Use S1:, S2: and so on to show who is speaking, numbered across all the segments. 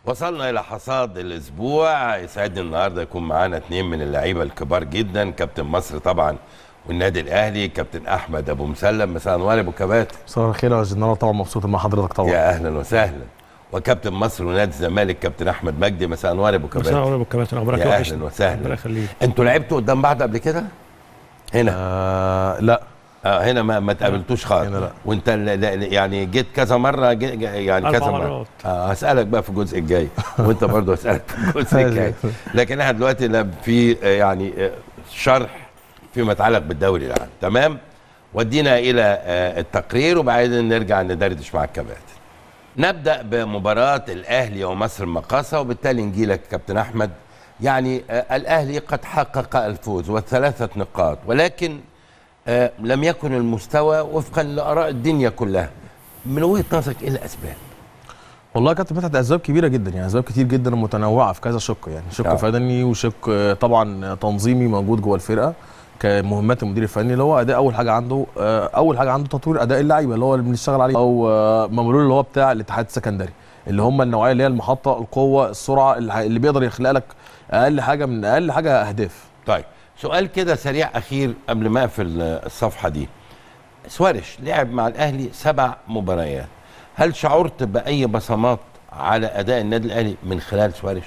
S1: وصلنا الى حصاد الاسبوع يسعدني النهارده يكون معانا اثنين من اللعيبه الكبار جدا كابتن مصر طبعا والنادي الاهلي كابتن احمد ابو مسلم مساء النور يا ابو كبات
S2: مساء الخير يا جنرال طبعا مبسوط مع حضرتك طبعا
S1: يا اهلا وسهلا وكابتن مصر ونادي الزمالك كابتن احمد مجدي مساء النور يا ابو كبات
S3: مساء النور يا ابو كباتن اخبارك
S1: يا
S3: إيه؟
S1: اهلا
S3: وحشني. ربنا
S1: وسهلا
S3: يخليك
S1: انتوا لعبتوا قدام بعض قبل كده هنا
S2: آه لا
S1: اه هنا ما ما تقابلتوش خالص
S2: هنا لا.
S1: وانت ل- ل- يعني جيت كذا مره جي جي- يعني
S3: أربع
S1: كذا مره
S3: مرات.
S1: آه هسالك بقى في الجزء الجاي وانت برضه هسالك في الجزء الجاي لكن احنا دلوقتي لا في آه، يعني آه، شرح فيما يتعلق بالدوري العام تمام ودينا الى آه، التقرير وبعدين نرجع ندردش مع الكباتن نبدا بمباراه الاهلي ومصر المقاصه وبالتالي نجي لك كابتن احمد يعني آه، الاهلي قد حقق الفوز والثلاثه نقاط ولكن آه، لم يكن المستوى وفقا لاراء الدنيا كلها من وجهه نظرك ايه الاسباب؟
S2: والله يا كابتن فتحي اسباب كبيره جدا يعني اسباب كتير جدا متنوعه في كذا شق يعني شق
S1: آه.
S2: فني وشق آه، طبعا تنظيمي موجود جوه الفرقه كمهمات المدير الفني اللي هو اداء اول حاجه عنده آه، اول حاجه عنده تطوير اداء اللعيبه اللي هو اللي بنشتغل عليه او آه، ممرور اللي هو بتاع الاتحاد السكندري اللي هم النوعيه اللي هي المحطه القوه السرعه اللي ح- اللي بيقدر يخلق لك اقل حاجه من اقل حاجه اهداف
S1: طيب سؤال كده سريع اخير قبل ما اقفل آه، الصفحه دي سوارش لعب مع الاهلي سبع مباريات هل شعرت باي بصمات على اداء النادي الاهلي من خلال سوارش؟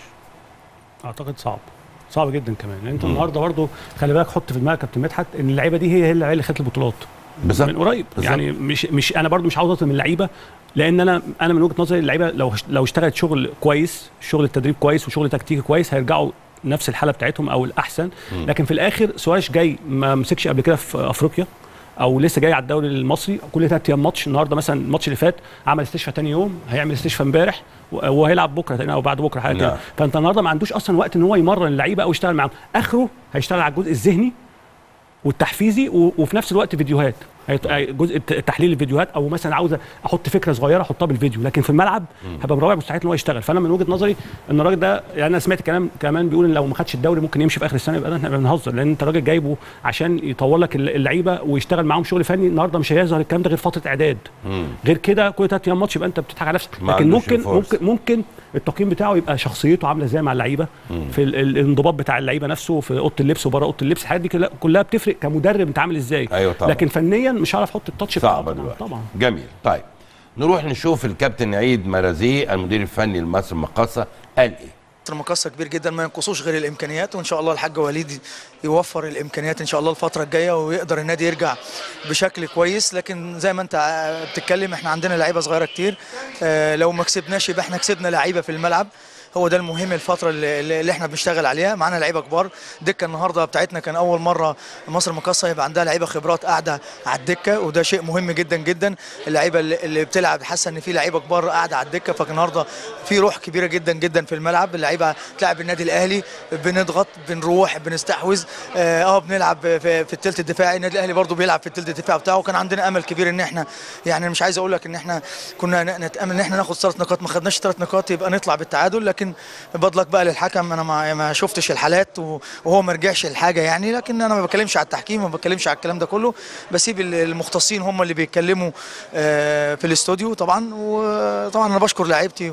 S3: اعتقد صعب صعب جدا كمان لان انت النهارده برضو خلي بالك حط في دماغك كابتن مدحت ان اللعيبه دي هي هي اللعيبه اللي خدت البطولات
S1: بالظبط.
S3: من قريب
S1: بالظبط.
S3: يعني مش مش انا برضو مش عاوز اطلب من اللعيبه لان انا انا من وجهه نظري اللعيبه لو لو اشتغلت شغل كويس شغل التدريب كويس وشغل تكتيكي كويس هيرجعوا نفس الحاله بتاعتهم او الاحسن لكن في الاخر سوارش جاي ما مسكش قبل كده في افريقيا او لسه جاي على الدوري المصري كل ثلاث ايام ماتش النهارده مثلا الماتش اللي فات عمل استشفاء تاني يوم هيعمل استشفاء امبارح و- وهيلعب بكره تقريبا او بعد بكره حاجه
S1: نعم.
S3: كده فانت النهارده ما عندوش اصلا وقت ان هو يمرن اللعيبه او يشتغل معاهم اخره هيشتغل على الجزء الذهني والتحفيزي و- وفي نفس الوقت فيديوهات هيت- هي- جزء الت- تحليل الفيديوهات او مثلا عاوز احط فكره صغيره احطها بالفيديو لكن في الملعب هبقى برابع مستحيل ان هو يشتغل فانا من وجهه نظري ان الراجل ده يعني انا سمعت كلام كمان بيقول ان لو ما خدش الدوري ممكن يمشي في اخر السنه يبقى احنا بنهزر لان انت راجل جايبه عشان يطور لك الل- اللعيبه ويشتغل معاهم شغل فني النهارده مش هيظهر الكلام ده غير فتره اعداد غير كده كل ثلاث ايام ماتش يبقى انت بتضحك على نفسك
S1: ما
S3: لكن
S1: عندوش
S3: ممكن
S1: الفرصة.
S3: ممكن ممكن التقييم بتاعه يبقى شخصيته عامله ازاي مع اللعيبه في ال- ال- الانضباط بتاع اللعيبه نفسه في اوضه اللبس وبره اوضه اللبس الحاجات دي كلها- كلها بتفرق كمدرب انت عامل ازاي
S1: أيوة طبعا.
S3: لكن فنيا مش هعرف احط التاتش بتاعه
S1: صعبه
S3: طبعاً.
S1: دلوقتي
S3: طبعا
S1: جميل طيب نروح نشوف الكابتن عيد مرازي المدير الفني لمصر المقاصه قال ايه؟
S4: مصر مقصة كبير جدا ما ينقصوش غير الامكانيات وان شاء الله الحاج وليد يوفر الامكانيات ان شاء الله الفتره الجايه ويقدر النادي يرجع بشكل كويس لكن زي ما انت ع- بتتكلم احنا عندنا لعيبه صغيره كتير آه، لو ما كسبناش يبقى احنا كسبنا لعيبه في الملعب هو ده المهم الفتره اللي, اللي احنا بنشتغل عليها معانا لعيبه كبار دكه النهارده بتاعتنا كان اول مره مصر مقصه يبقى عندها لعيبه خبرات قاعده على الدكه وده شيء مهم جدا جدا اللعيبه اللي, اللي بتلعب حاسه ان في لعيبه كبار قاعده على الدكه فالنهارده في روح كبيره جدا جدا في الملعب اللعيبه تلعب النادي الاهلي بنضغط بنروح بنستحوذ اه آه، بنلعب في, في الثلث الدفاعي النادي الاهلي برضو بيلعب في الثلث الدفاعي بتاعه وكان عندنا امل كبير ان احنا يعني أنا مش عايز اقول لك ان احنا كنا ن- نتامل ان احنا ناخد ثلاث نقاط ما خدناش ثلاث نقاط يبقى نطلع بالتعادل لكن بضلك بقى للحكم انا ما, ما شفتش الحالات و- وهو ما رجعش الحاجه يعني لكن انا ما بتكلمش على التحكيم ما بتكلمش على الكلام ده كله بسيب ال- المختصين هم اللي بيتكلموا آه، في الاستوديو طبعا وطبعا انا بشكر لعيبتي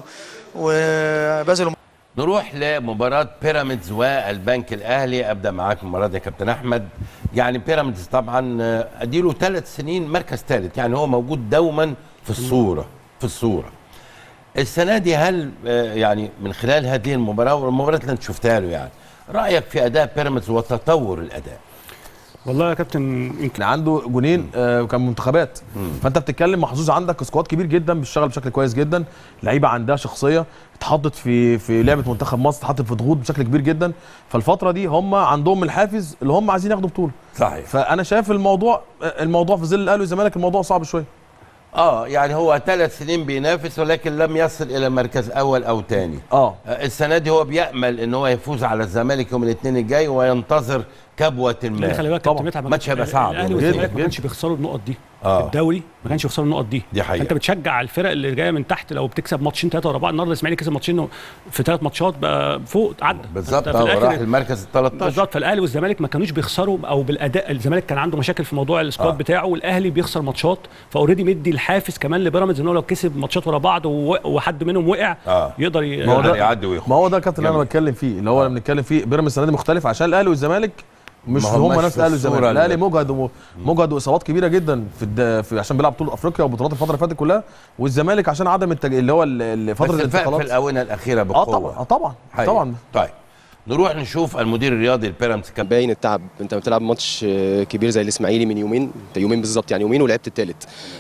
S4: وبذل
S1: نروح لمباراة بيراميدز والبنك الأهلي أبدأ معاك المرة دي يا كابتن أحمد يعني بيراميدز طبعا آه، أديله ثلاث سنين مركز ثالث يعني هو موجود دوما في الصورة في الصورة السنة دي هل آه، يعني من خلال هذه المباراة والمباراة اللي أنت شفتها له يعني رأيك في أداء بيراميدز وتطور الأداء
S3: والله يا كابتن يمكن
S2: كان عنده جونين آه كان منتخبات فانت بتتكلم محظوظ عندك سكواد كبير جدا بيشتغل بشكل كويس جدا لعيبه عندها شخصيه اتحطت في في لعبه منتخب مصر اتحطت في ضغوط بشكل كبير جدا فالفتره دي هم عندهم الحافز اللي هم عايزين ياخدوا بطوله
S1: صحيح
S2: فانا شايف الموضوع الموضوع في ظل الاهلي والزمالك الموضوع صعب شويه
S1: اه يعني هو ثلاث سنين بينافس ولكن لم يصل الى مركز اول او ثاني
S2: اه
S1: السنه دي هو بيامل ان هو يفوز على الزمالك يوم الاثنين الجاي وينتظر كبوه
S3: لان
S1: ما
S3: خلي بالك
S2: طبعاً.
S3: كابتن متعب
S1: ماتش هيبقى صعب
S3: الاهلي
S2: جداً،
S3: والزمالك ما
S2: جداً.
S3: كانش بيخسروا النقط دي
S1: آه.
S3: في الدوري ما كانش يخسروا النقط دي
S1: دي حقيقة.
S3: فانت بتشجع الفرق اللي جايه من تحت لو بتكسب ماتشين ثلاثه ورا بعض النهارده الاسماعيلي كسب ماتشين في ثلاث ماتشات بقى فوق عدى
S1: بالظبط
S3: فأنت في
S1: اه
S3: الآخر-
S1: راح المركز ال 13
S3: بالظبط فالاهلي والزمالك ما كانوش بيخسروا او بالاداء الزمالك كان عنده مشاكل في موضوع السكواد
S1: آه.
S3: آه. بتاعه والاهلي بيخسر ماتشات فاوريدي مدي الحافز كمان لبيراميدز ان هو لو كسب ماتشات ورا بعض و- وحد منهم وقع
S1: آه.
S3: يقدر ي...
S2: ما هو
S1: يقدر
S2: ده-
S1: يعدي ويخش
S2: ما هو ده كابتن اللي انا
S1: جميل.
S2: بتكلم فيه اللي هو اللي بنتكلم فيه بيراميدز السنه دي مختلف عشان الاهلي والزمالك مش
S1: ما
S2: هم
S1: هماش
S2: نفس
S1: في
S2: الاهلي
S1: الصورة
S2: والزمالك
S1: اللي-
S2: الاهلي مجهد و- مجهد واصابات كبيره جدا في, الد... في عشان بيلعب بطوله افريقيا وبطولات الفتره اللي فاتت كلها والزمالك عشان عدم التج... اللي هو ال- ال-
S1: بس
S2: فتره
S1: الفرق في
S2: الانتقالات
S1: الاونه الاخيره
S2: اه
S1: بقوه
S2: طبعا اه طبعا
S1: حقيقي.
S2: طبعا
S1: طيب نروح نشوف المدير الرياضي لبيراميدز كان
S5: باين التعب انت بتلعب ماتش آه، كبير زي الاسماعيلي من يومين انت يومين بالظبط يعني يومين ولعبت الثالث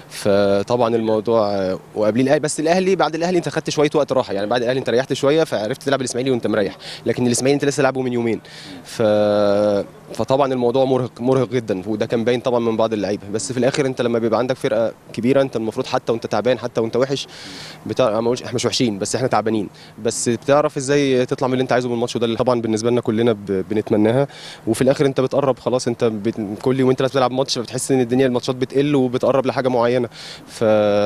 S5: فطبعا الموضوع آه، وقبل الاهلي بس الاهلي بعد الاهلي انت خدت شويه وقت راحه يعني بعد الاهلي انت ريحت شويه فعرفت تلعب الاسماعيلي وانت مريح لكن الاسماعيلي انت لسه لعبه من يومين ف فطبعا الموضوع مرهق مرهق جدا وده كان باين طبعا من بعض اللعيبه بس في الاخر انت لما بيبقى عندك فرقه كبيره انت المفروض حتى وانت تعبان حتى وانت وحش بتاع ما اقولش احنا مش وحشين بس احنا تعبانين بس بتعرف ازاي تطلع من اللي انت عايزه من الماتش وده اللي طبعا بالنسبه لنا كلنا ب- بنتمناها وفي الاخر انت بتقرب خلاص انت بت... كل يوم انت بتلعب ماتش بتحس ان الدنيا الماتشات بتقل وبتقرب لحاجه معينه ف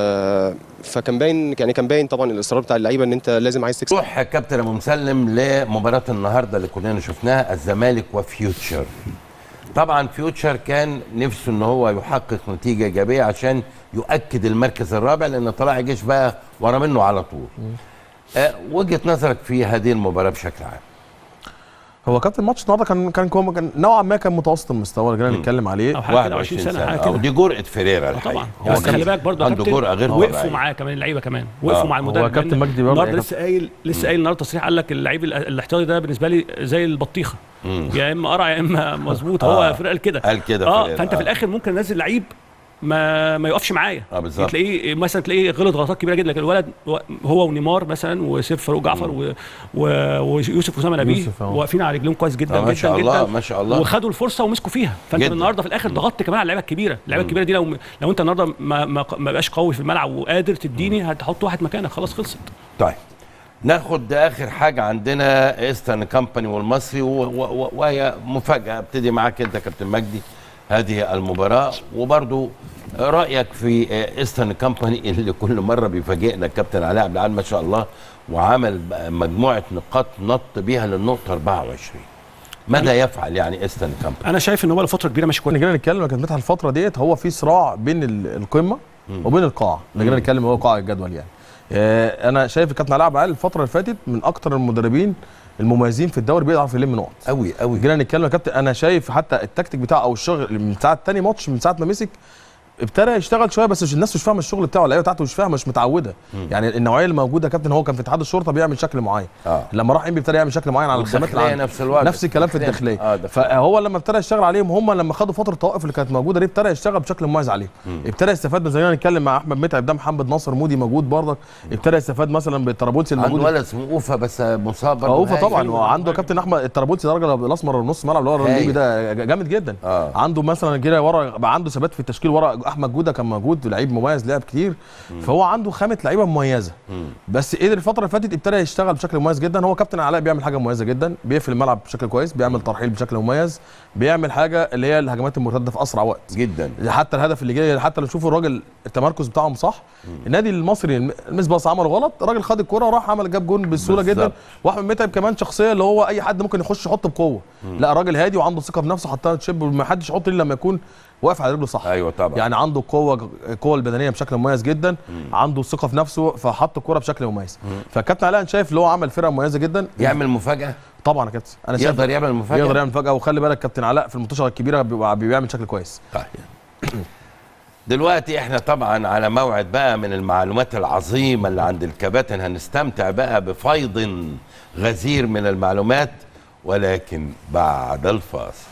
S5: فكان باين يعني كان باين طبعا الاصرار بتاع اللعيبه ان انت لازم عايز تكسب
S1: نروح كابتن ابو مسلم لمباراه النهارده اللي كلنا شفناها الزمالك وفيوتشر طبعا فيوتشر كان نفسه ان هو يحقق نتيجه ايجابيه عشان يؤكد المركز الرابع لان طلائع الجيش بقى ورا منه على طول أه وجهه نظرك في هذه المباراه بشكل عام
S2: هو كابتن الماتش النهارده كان كان كان كان نوعا ما كان متوسط المستوى اللي جينا نتكلم عليه
S3: أو حاجه كده 20 سنه حاجه
S1: آه،
S3: كده
S1: ودي جرأة فيريرا
S3: آه
S1: الحقيقه
S3: طبعا
S1: هو
S3: بس خلي بالك برضه يا
S1: عنده
S3: كابتن
S1: جرأة غير
S3: وقفوا
S1: طبيعية.
S3: معاه كمان اللعيبه كمان وقفوا
S1: آه.
S3: مع المدرب
S2: هو كابتن
S3: لأن
S2: مجدي برضه
S3: النهارده
S2: يا
S3: لسه قايل لسه قايل النهارده تصريح قال لك اللعيب ال- الاحتياطي ده بالنسبه لي زي البطيخه يا اما قرع يا اما مظبوط هو
S1: آه.
S3: فرق قال كده
S1: قال كده
S3: اه
S1: فيريرا،
S3: فانت
S1: آه.
S3: في الاخر ممكن انزل لعيب ما ما يقفش معايا
S1: آه، بالظبط.
S3: تلاقيه مثلا تلاقيه غلط غلطات كبيره جدا لكن الولد و- هو ونيمار مثلا وسيف فاروق جعفر و- و- ويوسف اسامه نبيه
S2: يوسف، آه.
S3: واقفين على رجلهم كويس جدا
S1: آه، ما
S3: جدا
S1: شاء الله
S3: جدا
S1: ما شاء الله
S3: وخدوا الفرصه ومسكوا فيها فانت
S1: جداً.
S3: النهارده في الاخر ضغطت كمان على اللعيبه الكبيره اللعيبه الكبيره دي لو لو انت النهارده ما ما ما بقاش قوي في الملعب وقادر تديني هتحط واحد مكانك خلاص خلصت
S1: طيب ناخد اخر حاجه عندنا ايسترن كامباني والمصري و- و- و- وهي مفاجاه ابتدي معاك انت كابتن مجدي هذه المباراه وبرضو رايك في ايسترن كامباني اللي كل مره بيفاجئنا الكابتن علاء عبد العال ما شاء الله وعمل بقى مجموعه نقاط نط بيها للنقطه 24 ماذا يفعل يعني ايسترن كامباني
S3: انا شايف ان هو لفتره كبيره ماشي كويس
S2: كنا جينا نتكلم كانت مدحت الفتره ديت هو في صراع بين ال- القمه وبين القاع اللي جينا نتكلم هو قاع الجدول يعني آه، انا شايف الكابتن علاء عبد العال الفتره اللي فاتت من اكتر المدربين المميزين في الدوري بيعرف يلم نقط
S1: قوي قوي
S2: جينا نتكلم يا كابتن انا شايف حتى التكتيك بتاعه او الشغل من ساعه تاني ماتش من ساعه ما مسك ابتدى يشتغل شويه بس مش الناس مش فاهمه الشغل بتاعه اللعيبه بتاعته مش فاهمه مش متعوده يعني النوعيه اللي موجوده يا كابتن هو كان في اتحاد الشرطه بيعمل شكل معين
S1: اه
S2: لما راح انبي ابتدى يعمل شكل معين على الخامات اللي
S1: والداخلية
S2: عنده.
S1: نفس الوضع
S2: نفس الكلام في
S1: الداخلية.
S2: الداخليه
S1: آه، ده فعلا.
S2: فهو لما ابتدى يشتغل عليهم هم لما خدوا فتره التوقف اللي كانت موجوده دي ابتدى يشتغل بشكل مميز عليهم ابتدى يستفاد من زي ما نتكلم مع احمد متعب ده محمد ناصر مودي موجود برضك ابتدى يستفاد مثلا بالترابولسي
S1: عنده
S2: الموجود
S1: ولد اسمه اوفا بس مصاب برضه
S2: اوفا
S1: هايل.
S2: طبعا وعنده كابتن احمد الترابولسي ده الراجل الاسمر نص ملعب اللي هو
S1: هايل.
S2: الليبي ده جامد جدا
S1: آه.
S2: عنده مثلا كده ورا بقى عنده ثبات في التشكيل ورا احمد جوده كان موجود لعيب مميز لعب كتير فهو عنده خامه لعيبه مميزه بس قدر الفتره اللي فاتت ابتدى يشتغل بشكل مميز جدا هو كابتن علاء بيعمل حاجه مميزه جدا بيقفل الملعب بشكل كويس بيعمل ترحيل بشكل مميز بيعمل حاجه اللي هي الهجمات المرتده في اسرع وقت
S1: جدا
S2: حتى الهدف اللي جاي حتى لو شوفوا الراجل التمركز بتاعهم صح النادي المصري المسباص عمل غلط الراجل خد الكرة وراح عمل جاب جون بسهوله
S1: بالظبط.
S2: جدا واحمد متعب كمان شخصيه اللي هو اي حد ممكن يخش يحط بقوه لا راجل هادي وعنده ثقه بنفسه حطها تشيب وما حدش يحط الا لما يكون واقف على رجله صح
S1: ايوه طبعا
S2: يعني عنده قوه القوه البدنيه بشكل مميز جدا عنده ثقه في نفسه فحط الكرة بشكل مميز فالكابتن علاء أنا شايف اللي هو عمل فرقه مميزه جدا
S1: يعمل مفاجاه
S2: طبعا يا كابتن انا شايف
S1: يقدر يعمل مفاجاه
S2: يقدر يعمل فجاه وخلي بالك كابتن علاء في المنتشره الكبيره بيبقى بيعمل شكل كويس
S1: طيب دلوقتي احنا طبعا على موعد بقى من المعلومات العظيمه اللي عند الكباتن هنستمتع بقى بفيض غزير من المعلومات ولكن بعد الفاصل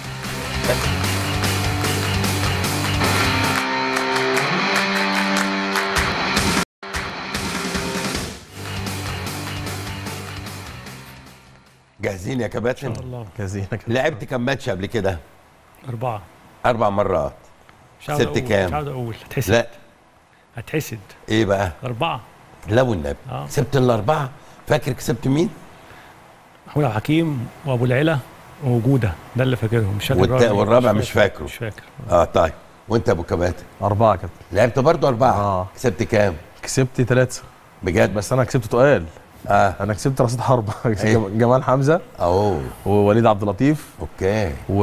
S1: جاهزين يا كباتن
S3: الله
S2: كازينك
S1: لعبت كم ماتش قبل كده
S3: اربعه
S1: اربع مرات
S3: مش عاوز
S1: ست
S3: أقول،
S1: كام؟
S3: مش عاوز اقول هتحسد
S1: لا
S3: هتحسد
S1: ايه بقى
S3: اربعه
S1: لا والنبي
S3: آه.
S1: كسبت الاربعه فاكر كسبت مين
S3: محمود عبد الحكيم وابو العلا وجوده ده اللي فاكرهم مش فاكر
S1: والت-
S3: الرابع.
S1: والرابع مش فاكره.
S3: مش فاكر
S1: اه طيب وانت ابو كباتن
S2: اربعه كابتن
S1: لعبت برضه اربعه
S2: آه.
S1: كسبت كام
S2: كسبت ثلاثه
S1: بجد
S2: بس انا كسبت تقال
S1: اه
S2: انا كسبت رصيد حرب
S1: إيه؟
S2: جمال حمزه
S1: اوه
S2: ووليد عبد اللطيف
S1: اوكي
S2: و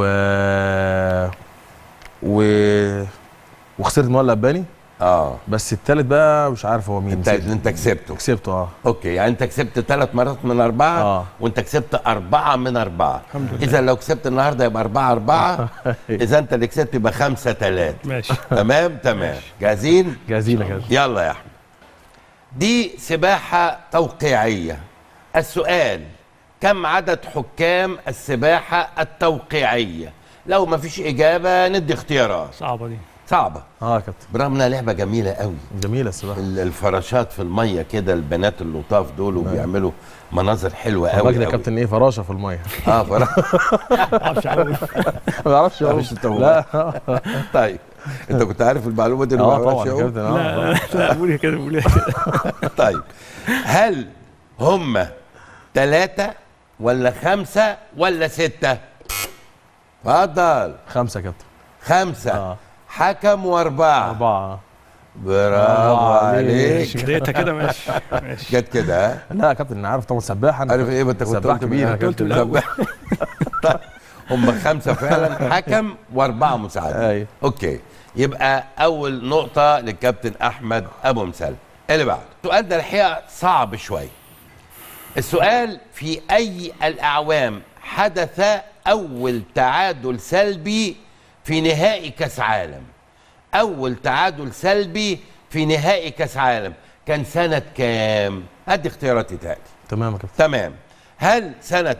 S2: و وخسرت مولى لباني
S1: اه
S2: بس التالت بقى مش عارف هو مين
S1: انت
S2: نسيت.
S1: انت كسبته
S2: كسبته اه
S1: اوكي يعني انت كسبت ثلاث مرات من اربعه
S2: آه.
S1: وانت كسبت اربعه من اربعه الحمد لله اذا لو كسبت النهارده يبقى اربعه اربعه اذا انت اللي كسبت يبقى خمسه ثلاثه
S3: ماشي
S1: تمام تمام جاهزين
S2: جاهزين يا كابتن
S1: يلا يا احمد دي سباحه توقيعيه السؤال كم عدد حكام السباحه التوقيعيه لو ما فيش اجابه ندي اختيارات
S3: صعبه دي
S1: صعبه
S2: اه يا كابتن
S1: برغم انها لعبه جميله قوي
S2: جميله السباحه
S1: ال- الفراشات في الميه كده البنات اللطاف دول وبيعملوا مناظر حلوه قوي
S2: الراجل يا كابتن ايه فراشه في الميه
S1: اه فرا...
S3: ما اعرفش اقول
S2: ما بيعرفش يعوم.
S1: معرفش تعوم.
S2: لا
S1: طيب انت كنت عارف المعلومه دي إنه ما
S2: اه
S1: بيعرفش
S2: طبعا يا
S1: يعوم؟
S2: كابتن اه
S3: لا لا قولي كده قولي كده
S1: طيب هل هم ثلاثة ولا خمسة ولا ستة؟ اتفضل
S2: خمسه يا كابتن
S1: خمسة
S2: آه.
S1: حكم وأربعة
S2: اربعه
S1: برافو
S2: عليك.
S1: عليك
S3: بدايتها كده ماشي ماشي
S1: جت كده ها؟
S2: لا يا كابتن انا عارف طبعا سباح انا
S1: عارف ايه ما انت كنت
S2: سباح
S1: قلت
S2: كبير يا
S1: من-
S3: قلت من
S2: كابتن
S3: الأول.
S1: طيب هم خمسة فعلا حكم وأربعة مساعدين
S2: ايوه
S1: اوكي يبقى اول نقطه للكابتن احمد ابو مسلم اللي بعده السؤال ده الحقيقه صعب شويه السؤال في اي الاعوام حدث اول تعادل سلبي في نهائي كاس عالم اول تعادل سلبي في نهائي كاس عالم كان سنه كام ادي اختياراتي تاني
S2: تمام يا كابتن
S1: تمام هل سنة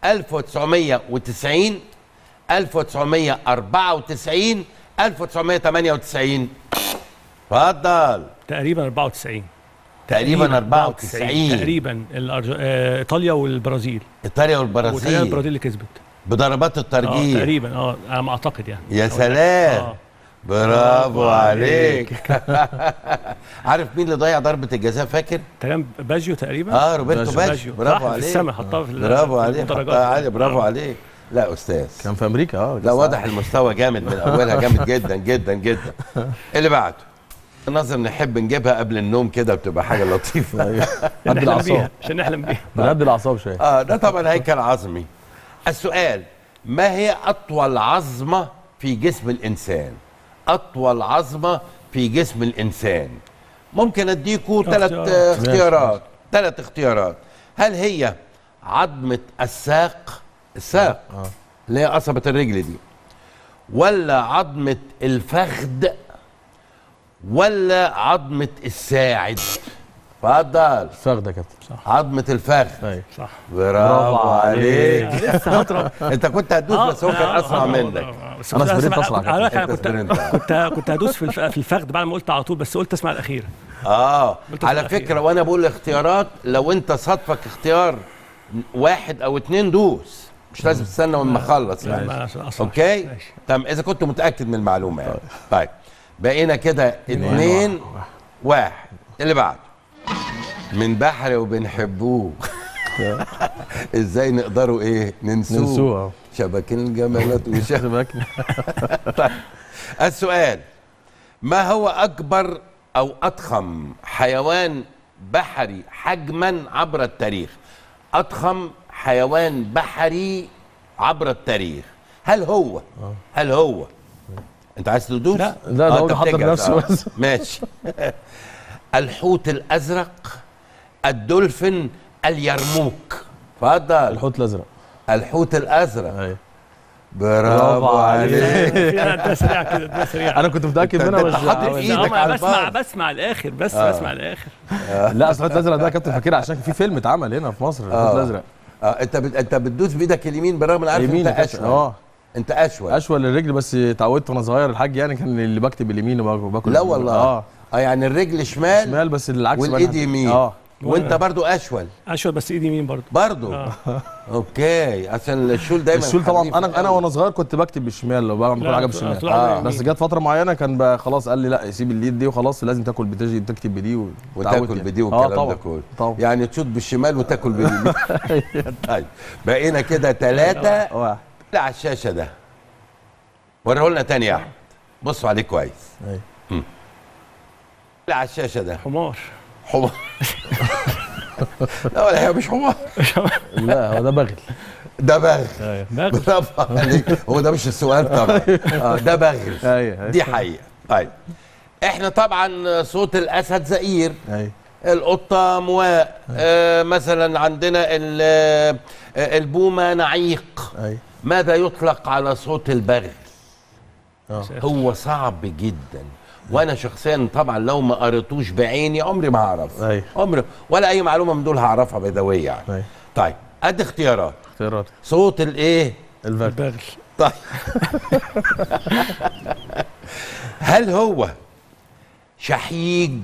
S1: 1990 1994 1998 اتفضل
S3: تقريبا 94
S1: تقريبا 94
S3: تقريبا الأرج... آه، ايطاليا والبرازيل
S1: ايطاليا
S3: وتقريبا
S1: والبرازيل
S3: البرازيل اللي كسبت
S1: بضربات
S3: اه
S1: الترجيح
S3: تقريبا اه على ما اعتقد يعني
S1: يا
S3: أو-
S1: سلام
S3: آه.
S1: برافو عليك عارف مين اللي ضيع ضربة الجزاء فاكر؟
S3: تقريبا باجيو تقريبا
S1: اه روبرتو
S2: باجيو.
S1: باجيو برافو
S3: صح،
S1: عليك
S3: في السما حطها في ال-
S1: برافو
S3: في
S1: عليك
S3: المدرجات.
S1: حطها عالي برافو
S3: آه.
S1: عليك لا استاذ
S2: كان في امريكا اه
S1: لا واضح المستوى جامد من اولها جامد جدا جدا جدا اللي بعده نظر نحب نجيبها قبل النوم كده بتبقى حاجه لطيفه
S2: قد
S3: نحلم
S2: الاعصاب
S3: بيها عشان نحلم بيها
S2: بنهدي الاعصاب شويه
S1: اه ده طبعا هيكل عظمي السؤال ما هي اطول عظمه في جسم الانسان اطول عظمه في جسم الانسان ممكن اديكوا ثلاث
S3: اختيارات.
S1: اختيارات ثلاث اختيارات هل هي عظمه الساق الساق
S2: آه.
S1: اللي هي قصبه الرجل دي ولا عظمه الفخذ ولا عظمه الساعد اتفضل
S2: فخده يا كابتن
S1: عظمه الفخذ
S2: ايوه
S3: صح
S1: برافو عليك
S3: لسه هضرب
S1: انت كنت هتدوس بس هو كان اسرع منك
S3: بس
S2: أنا
S3: كنت
S2: سبرنت
S3: أسمع-
S2: أسرع
S3: كنت- على فكرة
S1: أنت
S3: كنت
S1: سبرنت.
S3: كنت كنت هدوس في الف- في الفخذ بعد ما قلت على طول بس قلت اسمع الاخير
S1: اه
S3: قلت
S1: على
S3: الأخير.
S1: فكره وانا بقول الاختيارات لو انت صادفك اختيار واحد او اتنين دوس مش لازم تستنى لما اخلص
S3: لا،
S1: يعني
S3: ما عشان أسرع.
S1: اوكي
S3: ماشي.
S1: تمام اذا كنت متاكد من المعلومه يعني طيب بقينا كده اتنين واحد اللي بعده من بحر وبنحبوه ازاي نقدروا ايه ننسوه
S2: ننسوها
S1: شبك الجمالات وشبك
S2: شباك
S1: السؤال ما هو أكبر أو أضخم حيوان بحري حجما عبر التاريخ أضخم حيوان بحري عبر التاريخ هل هو هل هو أنت عايز تدوس؟
S3: لا.
S2: لا، ده
S1: آه،
S2: هو
S1: أنت
S2: بيحضر
S1: بتجهز،
S2: نفسه
S1: آه.
S2: بس.
S1: ماشي الحوت الأزرق الدولفين اليرموك اتفضل
S2: الحوت الازرق
S1: الحوت الأزرق
S2: ايوه
S1: برافو
S2: برافو
S1: عليك
S3: ده سريع كده ده سريع
S2: انا كنت متاكد
S1: أنت-
S2: منها
S1: أنت
S2: بس
S1: حاطط
S2: عاوز-
S1: إيدك
S3: لا، ما
S1: على
S3: بسمع
S1: البار.
S3: بسمع الاخر بس بسمع الاخر
S2: لا اصل الحوت الازرق ده يا كابتن فاكرها عشان في فيلم اتعمل هنا في مصر الحوت
S1: آه.
S2: الازرق
S1: اه انت بت... انت بتدوس بايدك اليمين بالرغم من عارف
S2: يمين
S1: انت
S2: يا كابتن.
S1: اشول
S2: اه
S1: انت اشول
S2: اشول الرجل بس اتعودت وانا صغير الحاج يعني كان اللي بكتب اليمين وباكل
S1: لا والله
S2: اه
S1: اه يعني الرجل شمال,
S2: شمال بس العكس بقى
S1: والايد
S2: الحاج.
S1: يمين
S2: اه
S1: وانت برضو اشول
S3: اشول بس ايدي يمين برضه
S1: برضو
S3: آه.
S1: اوكي عشان الشول دايما
S2: الشول طبعا
S1: حريف
S2: انا انا
S1: قوي.
S2: وانا صغير كنت بكتب بالشمال لو بعمل كل
S3: لا،
S2: حاجه
S3: طول-
S2: بالشمال
S3: طول عمري
S1: آه.
S3: يمين.
S2: بس جت فتره معينه كان بقى خلاص قال لي لا سيب اليد دي وخلاص لازم تاكل بدي تكتب بدي و-
S1: وتاكل
S2: اتعودت
S1: بدي
S2: يعني.
S1: والكلام
S2: آه طبعا
S1: ده كله
S2: طبعا
S1: يعني تشوط بالشمال وتاكل باليمين طيب بقينا كده ثلاثة
S2: واحد
S1: على الشاشة ده وريه لنا تاني يا احمد بصوا عليه كويس
S2: أيوة.
S1: اللي على الشاشه ده
S3: حمار
S1: حمار لا ولا هي مش حمار
S2: لا هو ده بغل
S1: ده بغل
S2: ايوه
S3: بغل
S1: برافو عليك هو ده مش السؤال طبعا آه ده بغل
S2: ايوه
S1: دي حقيقه طيب احنا طبعا صوت الاسد زئير
S2: ايوه
S1: القطه مواء آه مثلا عندنا ال- آه، البومه نعيق
S2: ايوه
S1: ماذا يطلق على صوت البغل
S2: اه
S1: هو صعب جدا وانا شخصيا طبعا لو ما قريتوش بعيني عمري ما هعرف
S2: أيوة.
S1: عمري ولا اي معلومه من دول هعرفها بدويه يعني
S2: ايوه
S1: طيب ادي اختيارات
S2: اختيارات
S1: صوت الايه
S2: البغل
S3: البغل
S1: طيب هل هو شحيج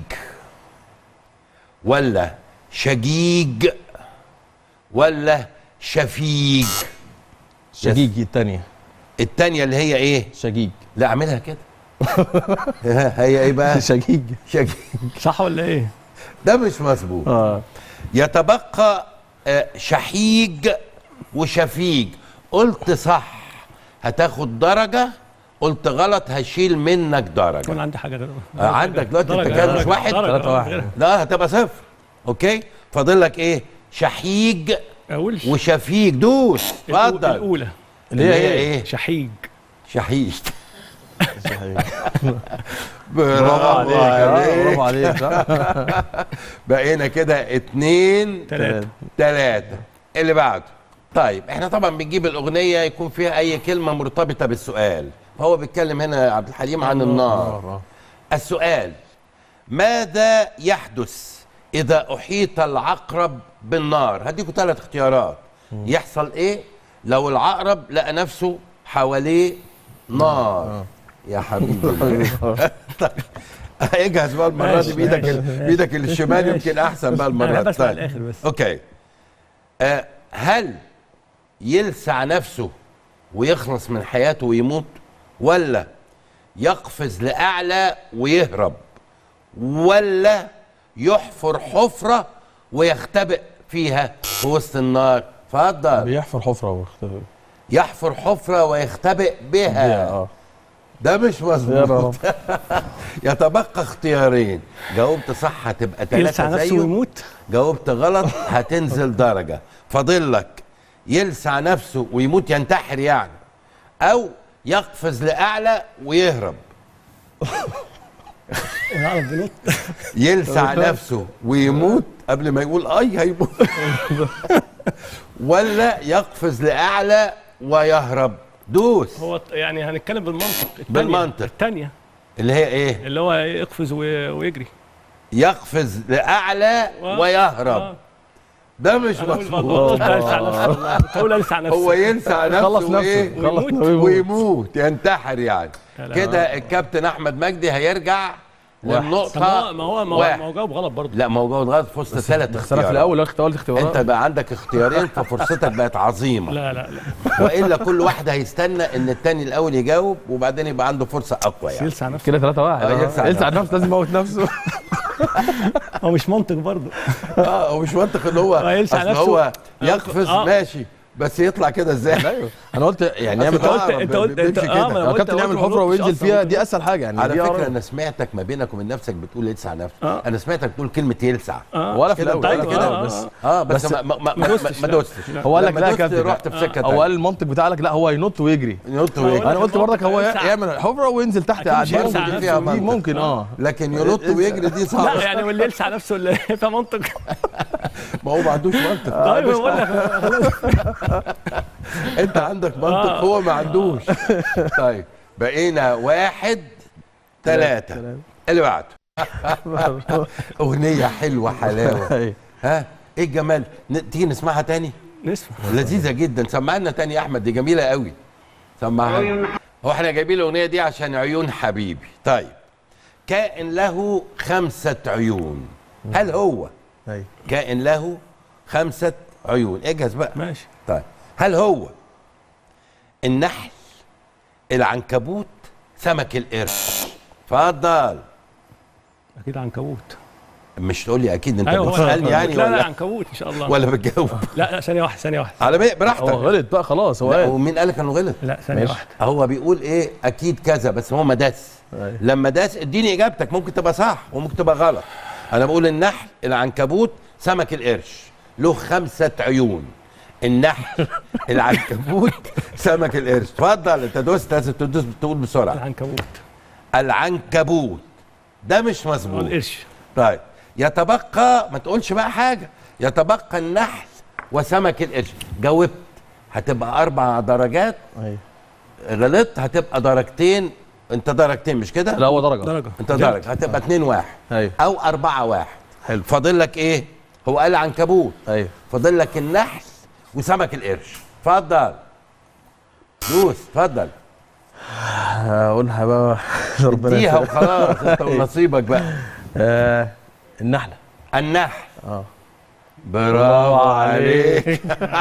S1: ولا شجيج ولا شفيج
S2: شجيج الثانيه
S1: التانية اللي هي ايه
S2: شجيج
S1: لا اعملها كده هي ايه بقى
S2: شجيج
S1: شجيج
S3: صح ولا ايه؟
S1: ده مش مظبوط
S2: اه
S1: يتبقى آه، شحيج وشفيج قلت صح هتاخد درجة قلت غلط هشيل منك
S3: كان
S1: درجة
S3: عندي حاجه غير
S1: آه، عندك دلوقتي انت
S3: درجة-
S1: كده مش
S3: درجة-
S1: واحد
S3: درجة،
S2: ثلاثة
S3: آه،
S2: واحد.
S3: غيرها.
S1: لا هتبقى صفر اوكي فاضل لك ايه شحيج
S3: اقول
S1: وشفيج دوس
S3: الأو-
S1: اتفضل
S3: الاولى
S1: اللي هي ايه
S3: شحيج
S1: شحيج
S2: شحيج.
S1: برافو
S2: عليك آه،
S1: عليك
S2: برافو عليك صح
S1: بقينا كده اتنين
S3: ثلاثة
S1: تلاتة اللي بعده طيب احنا طبعا بنجيب الاغنيه يكون فيها اي كلمه مرتبطه بالسؤال هو بيتكلم هنا عبد الحليم عن النار
S2: آه.
S1: السؤال ماذا يحدث اذا احيط العقرب بالنار هديكوا ثلاث اختيارات يحصل ايه لو العقرب لقى نفسه حواليه نار يا حبيبي طيب اجهز بقى المره دي
S3: ماشي،
S1: بايدك ال-
S3: ماشي.
S1: بايدك الشمال يمكن احسن بقى المره
S3: انا
S1: دي
S3: بسمع
S1: طيب.
S3: الاخر بس
S1: اوكي آه هل يلسع نفسه ويخلص من حياته ويموت ولا يقفز لاعلى ويهرب ولا يحفر حفره ويختبئ فيها في وسط النار اتفضل
S2: بيحفر حفره واختفى
S1: يحفر حفره ويختبئ بها
S2: اه
S1: ده مش
S2: يا
S1: مظبوط
S2: رب
S1: يتبقى اختيارين جاوبت صح هتبقى
S3: يلسع
S1: ثلاثة
S3: نفسه
S1: زيه
S3: ويموت
S1: جاوبت غلط هتنزل درجة فاضل لك يلسع نفسه ويموت ينتحر يعني أو يقفز لأعلى ويهرب
S3: ونعرف بنوت
S1: يلسع نفسه ويموت قبل ما يقول أي هيموت ولا يقفز لأعلى ويهرب دوس
S3: هو ط- يعني هنتكلم بالمنطق التانية.
S1: بالمنطق.
S3: الثانيه
S1: اللي هي إيه
S3: اللي هو يقفز وي- ويجري
S1: يقفز لأعلى
S3: آه.
S1: ويهرب
S3: آه.
S1: ده مش
S3: أنا أقول
S1: مظبوط
S3: قلت ألسع نفسه كنت أقول ألسع نفسه
S1: هو يلسع نفسه
S2: خلص
S1: وإيه؟
S2: نفسه خلص
S3: ويموت.
S2: نفسه
S1: ويموت ينتحر يعني
S3: يا لا.
S1: كده الكابتن احمد مجدي هيرجع
S3: طب ما
S1: للنقطه
S3: هو ما هو ما هو,
S1: واحد.
S3: ما هو جاوب غلط برضه
S1: لا ما هو جاوب غلط في وسط ثلاث
S2: بس انا
S1: اختيارات
S2: في الاول قلت قلت اختيارات
S1: انت بقى عندك اختيارين ففرصتك بقت عظيمه
S3: لا لا لا
S1: والا كل واحد هيستنى ان التاني الاول يجاوب وبعدين يبقى عنده فرصه اقوى يعني
S3: يلسع نفسه
S2: كده 3 1
S1: آه، يلسع
S2: يلسع نفسه لازم يموت نفسه
S3: هو مش منطق برضه
S1: اه هو مش منطق ان هو
S3: آه، يلسع
S1: أصل
S3: نفسه.
S1: هو يقفز
S3: آه.
S1: ماشي بس يطلع كده ازاي
S2: ايوه انا قلت يعني
S1: أصل
S2: يعمل
S1: ده
S3: قلت-
S1: عقرب
S3: أنت قلت-
S1: بيمشي
S3: أنت- آه،
S1: كده.
S3: ما أنا
S2: لو
S3: قلت-
S2: كابتن
S3: قلت
S2: يعمل
S3: ما
S2: حفره
S3: قلتش
S2: وينزل
S3: أصلاً،
S2: فيها
S3: قلت
S2: دي اسهل حاجه يعني
S1: على
S2: دي
S1: فكره
S2: أقرب.
S1: انا سمعتك ما بينك وبين نفسك بتقول يلسع نفسه
S3: آه.
S1: انا سمعتك بتقول كلمه يلسع
S3: آه.
S2: ولا في
S1: كده
S2: الاول
S1: أنت
S2: ولا
S1: أيوة،
S2: كده
S3: آه،
S2: بس
S3: آه.
S1: اه بس
S2: بس
S1: ما ما ما,
S3: ما
S1: ما,
S3: دوستش،
S1: ما
S3: لا.
S1: دوستش
S3: لا.
S2: هو قال لك
S1: لما
S2: لا يا
S1: دوست
S2: كابتن
S1: رحت في سكه
S2: هو
S1: تانية.
S2: قال المنطق بتاعك لا هو ينط ويجري
S1: ينط
S3: ما هو
S1: ويجري
S2: انا قلت برضك هو
S3: يلسع.
S2: يعمل حفره وينزل تحت
S3: أكيد مش
S2: دي
S3: يلسع
S2: ممكن-
S3: نفسه.
S2: دي ممكن اه
S1: لكن ينط ويجري دي صعبه
S3: لا يعني واللي يلسع نفسه اللي فيها منطق
S1: ما هو ما عندوش منطق
S3: طيب بقول لك
S1: انت عندك منطق
S3: آه.
S1: هو ما عندوش طيب بقينا واحد ثلاثة اللي بعده أغنية حلوة حلاوة
S2: أيوة.
S1: ها ايه الجمال ن- تيجي نسمعها تاني
S3: نسمع
S1: لذيذة جدا سمعنا تاني يا أحمد دي جميلة قوي سمعها لنا. هو احنا جايبين الأغنية دي عشان عيون حبيبي طيب كائن له خمسة عيون هل هو
S2: أيوة.
S1: كائن له خمسة عيون اجهز بقى
S3: ماشي
S1: طيب هل هو النحل العنكبوت سمك القرش اتفضل
S3: اكيد عنكبوت
S1: مش تقول لي اكيد انت
S3: ايوه هو
S1: بتسالني يعني
S3: لا لا
S1: ولا
S3: عنكبوت ان شاء الله
S1: ولا بتجاوب
S3: لا لا ثانيه واحده ثانيه واحده
S1: على بيه
S2: هو
S1: براحتك
S2: غلط بقى خلاص هو
S1: لا
S2: قال
S1: ومين قال لك انه غلط
S3: لا ثانيه
S2: ماشي.
S3: واحده
S1: هو بيقول ايه اكيد كذا بس هو ما داس
S2: أيوة.
S1: لما داس اديني اجابتك ممكن تبقى صح وممكن تبقى غلط انا بقول النحل العنكبوت سمك القرش له خمسة عيون النحل العنكبوت سمك القرش اتفضل انت دوست لازم تدوس تقول بسرعه
S3: العنكبوت
S1: العنكبوت ده مش مظبوط
S3: القرش
S1: طيب يتبقى ما تقولش بقى حاجه يتبقى النحل وسمك القرش جاوبت هتبقى اربع درجات
S2: أيوة.
S1: غلطت هتبقى درجتين انت درجتين مش كده
S2: لا هو درجه
S3: درجه
S1: انت درجه هتبقى اتنين واحد
S2: ايوه
S1: او اربعة واحد
S2: حلو.
S1: فاضل لك ايه هو قال عنكبوت
S2: ايوه
S1: فاضل لك النحل وسمك القرش اتفضل دوس اتفضل
S2: هقولها بقى ربنا
S1: اديها
S2: يسهل.
S1: وخلاص انت ونصيبك بقى
S2: آه النحله
S1: النحل
S2: اه
S1: برافو عليك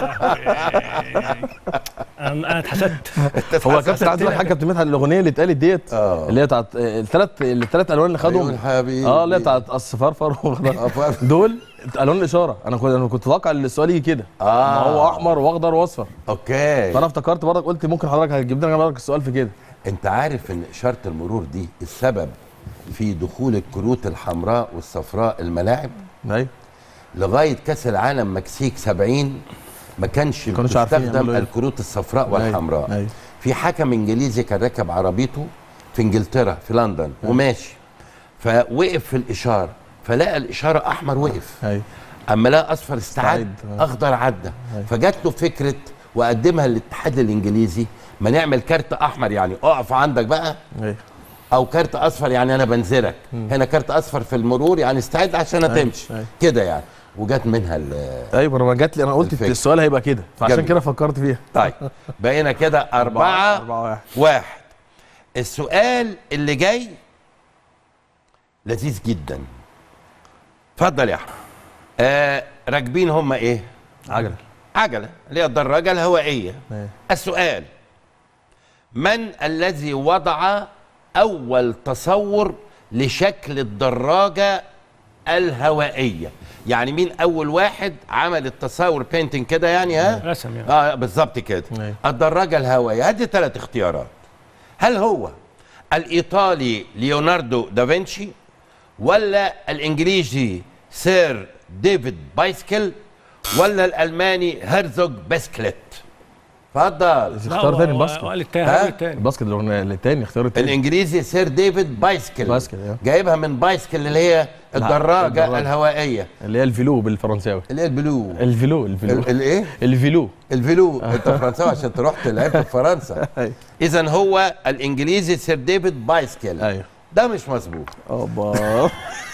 S3: انا أنا اتحسدت
S2: هو كابتن عايز اقول لك حاجه كابتن مدحت الاغنيه اللي اتقالت ديت
S1: اه.
S2: اللي هي بتاعت الثلاث الثلاث الوان اللي
S1: عيون
S2: خدهم
S1: حبيبي
S2: اه اللي هي بتاعت الصفرفر واخضر دول الوان الاشاره انا كنت انا كنت اتوقع ان السؤال يجي كده
S1: آه.
S2: ما هو احمر واخضر واصفر
S1: اوكي
S2: فانا افتكرت برضك قلت ممكن حضرتك هتجيب لنا برضك السؤال في كده
S1: انت عارف ان اشاره المرور دي السبب في دخول الكروت الحمراء والصفراء الملاعب
S2: ايوه
S1: لغايه كاس العالم مكسيك 70 ما كانش
S2: كانوش عارفين
S1: تستخدم
S2: يعملوا ايه.
S1: الكروت الصفراء والحمراء
S2: أيوة.
S1: في حكم انجليزي كان راكب عربيته في انجلترا في لندن وماشي فوقف في الاشاره فلقى الاشاره احمر وقف
S2: ايوه
S1: اما لقى اصفر استعد
S2: استعد. آه.
S1: اخضر عدى فجات له فكره وقدمها للاتحاد الانجليزي ما نعمل كارت احمر يعني اقف عندك بقى
S2: ايوه
S1: او كارت اصفر يعني انا بنزلك هنا كارت اصفر في المرور يعني استعد عشان هتمشي
S2: أيوة.
S1: كده يعني وجات منها ال-
S2: ايوه انا جات لي انا قلت
S1: الفكرة.
S2: السؤال هيبقى كده فعشان
S1: جميل.
S2: كده فكرت فيها
S1: طيب بقينا كده أربعة,
S2: أربعة واحد.
S1: واحد السؤال اللي جاي لذيذ جدا اتفضل يا احمد آه راكبين هم ايه
S2: عجله
S1: عجله اللي هي الدراجه الهوائيه
S2: أيوة.
S1: السؤال من الذي وضع اول تصور لشكل الدراجه الهوائيه يعني مين اول واحد عمل التصور بينتنج كده يعني ها
S3: رسم يعني
S1: اه بالظبط كده
S2: أيوة.
S1: الدراجه الهوائيه هدي ثلاث اختيارات هل هو الايطالي ليوناردو دافنشي ولا الانجليزي سير ديفيد بايسكل ولا الالماني هرزوج بسكليت اتفضل
S2: اختار تاني الباسكت
S3: قال التاني
S1: ها؟
S3: قال التاني
S2: الباسكت الاغنيه التاني اختيار التاني
S1: الانجليزي سير ديفيد بايسكل
S2: بايسكل، أيوة.
S1: جايبها من بايسكل اللي هي الدراجه
S2: الدراجة.
S1: الهوائيه
S2: اللي هي الفيلو بالفرنساوي
S1: اللي هي البلو
S2: الفيلو الفيلو
S1: ال- الايه
S2: الفيلو
S1: الفيلو انت فرنساوي عشان تروح لعبت في فرنسا
S2: أيوة.
S1: اذا هو الانجليزي سير ديفيد بايسكل
S2: ايوه
S1: ده مش مظبوط
S2: اوبا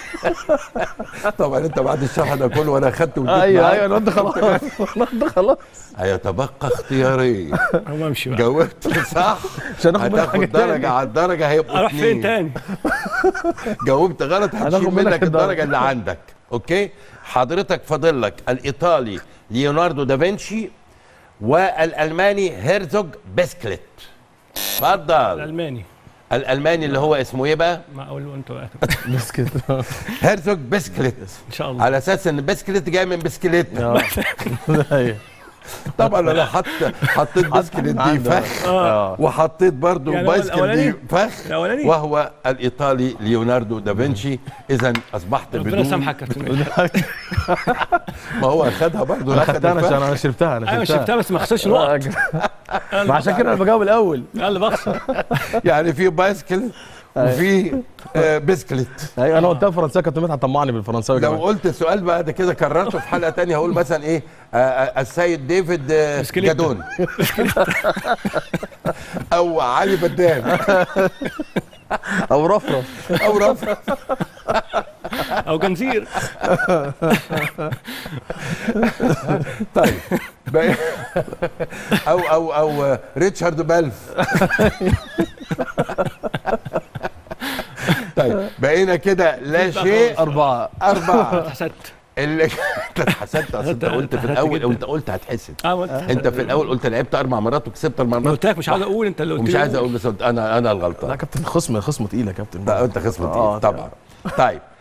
S1: طبعا انت بعد الشرح ده كله وانا اخدت واديت
S2: ايوه
S1: معاك.
S2: ايوه انا قلت خلاص انا قلت خلاص
S1: هيتبقى اختيارين
S3: هو امشي بقى
S1: جاوبت صح
S2: عشان ناخد منك حاجة
S1: هتاخد درجه
S2: تاني.
S1: على الدرجه هيبقوا
S3: اروح فين
S1: اتنين.
S3: تاني
S1: جاوبت غلط
S2: هناخد
S1: هتشيل
S2: منك
S1: منك
S2: الدرجة.
S1: الدرجه اللي عندك اوكي حضرتك فاضل لك الايطالي ليوناردو دافنشي والالماني هيرزوج بسكليت اتفضل
S3: الالماني
S1: الالماني اللي هو اسمه ايه بقى
S3: ما اقول له انت بقى
S2: بس كده
S1: هيرزوج بسكليت
S3: ان شاء الله
S1: على اساس ان بسكليت جاي من بسكليت
S2: آه. ايوه
S1: طبعا انا حط حطيت بسكليت دي
S2: عنده.
S1: فخ
S2: اه
S1: وحطيت برضو
S3: يعني هو
S1: بايسكل دي
S3: الأولاني؟
S1: فخ
S3: الأولاني؟
S1: وهو الايطالي ليوناردو دافنشي اذا اصبحت
S3: ربنا
S1: بدون
S3: يسامحك يا كابتن ماهر.
S1: ما هو اخدها برضو
S2: انا
S1: أخد
S2: خدتها انا
S1: الفخ.
S2: عشان انا شربتها انا
S3: ايوه
S2: شربتها
S3: شفتها بس ما خسرش نقط
S2: ما عشان كده انا بجاوب الاول
S3: انا اللي بخسر
S1: يعني في بايسكل وفي آه، بسكليت
S2: ايوه انا قلتها فرنساوي كابتن مدحت طمعني بالفرنساوي
S1: لو
S2: كمان
S1: قلت السؤال بقى ده كده كررته في حلقه تانية هقول مثلا ايه آه، آه، السيد ديفيد آه،
S3: بسكليت.
S1: جادون او علي بدان
S2: او رفرف
S1: او رفرف
S3: او جنزير
S1: طيب بقى- او او او آه، ريتشارد بالف طيب بقينا كده لا شيء
S2: اربعه
S1: اربعه
S3: حسدت
S1: اللي انت اتحسدت اصل انت قلت في الاول وانت قلت هتحسد
S3: اه وانت
S1: انت في الاول قلت لعبت اربع مرات وكسبت اربع
S3: ما
S1: مرات
S3: قلت لك مش عاوز اقول انت اللي قلت
S1: ومش
S3: لي
S1: عايز
S3: قول.
S1: اقول بس قلت انا انا
S2: لا
S1: الغلطان
S2: كابتن خصم خصمه تقيل يا كابتن
S1: لا انت خصم
S2: آه،
S1: تقيل طبعا طيب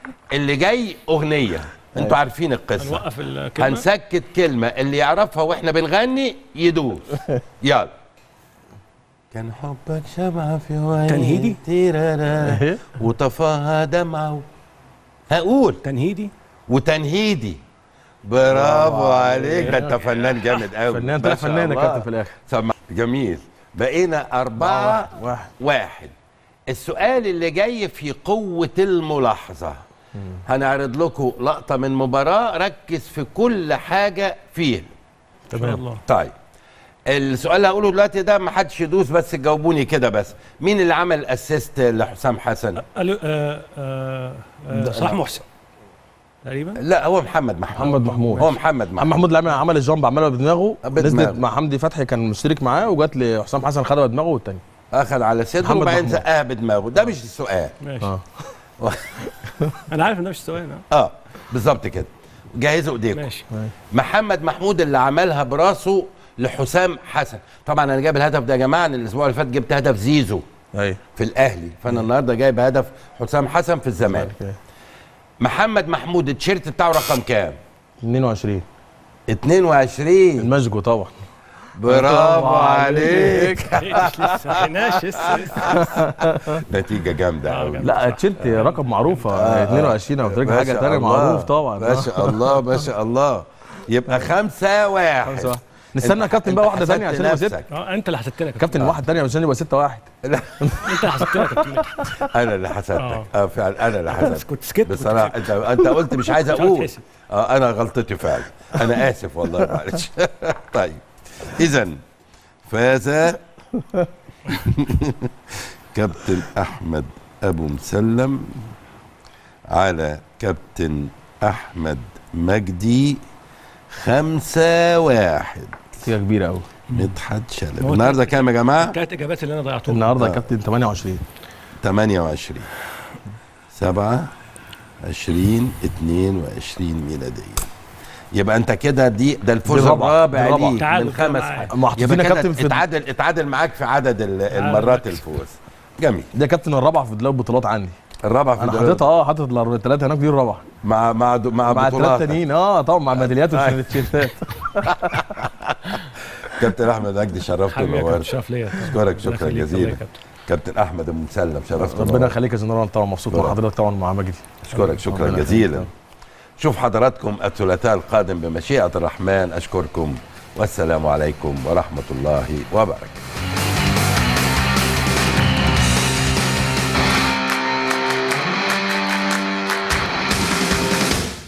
S1: اللي جاي اغنيه انتوا عارفين القصه
S3: هنوقف الكلمه
S1: هنسكت كلمه اللي يعرفها واحنا بنغني يدوس يلا كان حبك شمعة في عيني
S3: تنهيدي؟
S1: تيرارا وطفاها دمعة هقول
S3: تنهيدي
S1: وتنهيدي برافو عليك ده انت فنان جامد قوي
S2: فنان طلع فنان يا كابتن في الاخر
S1: سمع جميل بقينا أربعة
S2: واحد
S1: واحد السؤال اللي جاي في قوة الملاحظة هنعرض لكم لقطة من مباراة ركز في كل حاجة فيها
S3: ان شاء الله
S1: طيب السؤال اللي هقوله دلوقتي ده ما حدش يدوس بس جاوبوني كده بس مين اللي عمل اسيست لحسام حسن
S3: قالوا آه آه آه صلاح محسن تقريبا
S1: لا هو محمد محمود
S2: محمد محمود
S1: هو محمد
S2: محمد
S1: محمود
S2: محمود اللي عمل الجامب عملها بدماغه
S1: بدماغه.
S2: نزلت مع حمدي فتحي كان مشترك معاه وجات لحسام حسن خدها بدماغه والتاني
S1: اخذ على صدره
S2: محمد
S1: وبعدين
S2: محمود.
S1: زقها بدماغه ده مش السؤال
S3: ماشي
S2: اه
S3: انا عارف ان ده مش السؤال آه.
S1: اه بالظبط كده جهزوا ايديكم
S3: ماشي
S1: محمد محمود اللي عملها براسه لحسام حسن طبعا انا جايب الهدف ده يا جماعه أنا الاسبوع اللي فات جبت هدف زيزو
S2: ايوه
S1: في الاهلي فانا النهارده جايب هدف حسام حسن في الزمالك محمد محمود التيشيرت بتاعه رقم كام
S2: 22
S1: 22
S2: الماجيكو طبعا
S1: برافو عليك
S3: مش لسه عيناش لسه لسه
S1: نتيجه جامده
S3: آه،
S1: قوي
S3: جامد.
S2: لا تيشيرت رقم معروفه 22 او
S1: ما
S2: حاجه
S1: شاء
S2: تانية
S1: الله.
S2: معروف طبعا
S1: ما شاء الله ما شاء الله يبقى خمسة واحد
S2: خمسة واحد. نستنى يا كابتن بقى واحده
S1: أنت
S2: ثانيه عشان يبقى
S1: حسدت
S2: ستة
S1: نفسك.
S3: اه انت اللي حسبت لك
S2: كابتن واحد ثانيه عشان يبقى 6 1
S1: لا
S3: انت اللي حسبت لك يا كابتن
S1: انا اللي حسدتك
S3: آه.
S1: اه فعلا انا اللي حسدتك
S3: كنت سكت كنت
S1: بصراحه انت انت قلت مش عايز
S3: عارف
S1: اقول
S3: تحسب.
S1: اه انا غلطتي فعلا انا اسف والله معلش طيب اذا فاز كابتن احمد ابو مسلم على كابتن احمد مجدي خمسة واحد
S2: نتيجه كبيره قوي
S1: مدحت شلبي
S3: هو
S1: النهارده كام يا جماعه؟
S3: الثلاث اجابات اللي انا ضيعتهم
S2: النهارده
S1: آه.
S2: يا كابتن 28
S1: 28 7 20 22 ميلادية يبقى انت كده دي ده الفوز
S2: دي الرابعة.
S1: الرابع
S2: دي الرابعة.
S1: ليك
S3: تعادل
S1: من
S3: كده
S1: خمس
S3: معايا.
S1: حاجات
S2: محطوطين
S1: يبقى
S2: يا
S1: كده
S2: كابتن في
S1: اتعادل اتعادل معاك في عدد ال- المرات
S3: مركز.
S1: الفوز جميل
S2: ده يا كابتن الرابعه في دولاب البطولات عندي
S1: الرابع في
S2: انا
S1: الدوري.
S2: حاططها اه حاطط الثلاثه هناك دي الرابعه
S1: مع مع دو- مع,
S2: مع الثلاث
S1: بطولات
S2: تانيين اه طبعا مع الميداليات والتيشيرتات
S1: كابتن احمد مجدي شرفت
S3: حبيبي يا كابتن
S1: ونورت
S3: شرف ليا
S1: اشكرك شكرا
S3: الله يخليك، الله
S1: جزيلا
S3: يا كابتن.
S1: كابتن احمد ابو مسلم شرفت
S2: ربنا
S1: ونورت.
S2: يخليك يا جنرال طبعا مبسوط مع
S1: شكرا.
S2: حضرتك طبعا مع مجدي
S1: اشكرك شكرا
S2: ربنا
S1: جزيلا
S2: يخليك.
S1: شوف حضراتكم الثلاثاء القادم بمشيئة الرحمن أشكركم والسلام عليكم ورحمة الله وبركاته